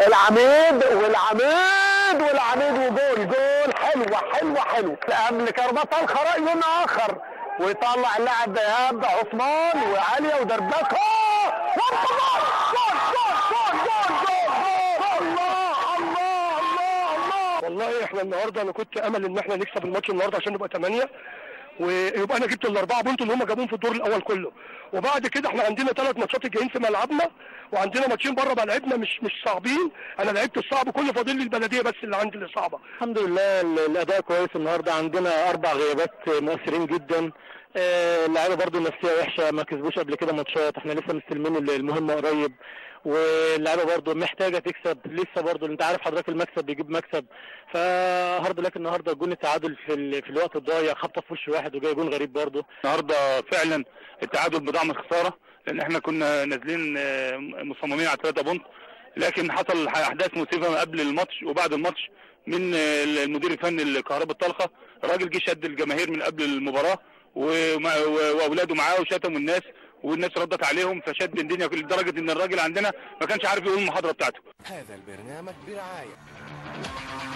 العميد والعميد والعميد وجول جول حلوة حلوة حلوة قبل كربطة الخرا لون آخر ويطلع اللاعب إيهاب عثمان وعالية ودردكة جول جول جول جول جول الله الله الله الله والله احنا النهارده انا كنت امل ان احنا نكسب الماتش النهارده عشان نبقى 8 ويبقى انا جبت الاربعه بونت اللي هم جابوهم في الدور الاول كله وبعد كده احنا عندنا ثلاث ماتشات الجايين في ملعبنا وعندنا ماتشين بره ملعبنا مش مش صعبين انا لعبت الصعب كله فاضل لي البلديه بس اللي عندي اللي صعبه الحمد لله ال- الاداء كويس النهارده عندنا اربع غيابات مؤثرين جدا آه، اللعيبه برضو النفسيه وحشه ما كسبوش قبل كده ماتشات احنا لسه مستلمين ال- المهمه قريب واللعيبه برضو محتاجه تكسب لسه برضو انت عارف حضرتك المكسب بيجيب مكسب فهارد لك النهارده جون التعادل في ال... في الوقت الضايع خبطه في وش واحد وجاي جون غريب برضو النهارده فعلا التعادل بضعم الخساره لان احنا كنا نازلين آه، مصممين على 3 بونت لكن حصل احداث مؤسفه قبل الماتش وبعد الماتش من آه، المدير الفني الكهرباء الطلقه الراجل جه شد الجماهير من قبل المباراه ومع- و- واولاده معاه وشتموا الناس والناس ردت عليهم فشد الدنيا لدرجه ان الراجل عندنا ما كانش عارف يقول المحاضره بتاعته هذا البرنامج برعاية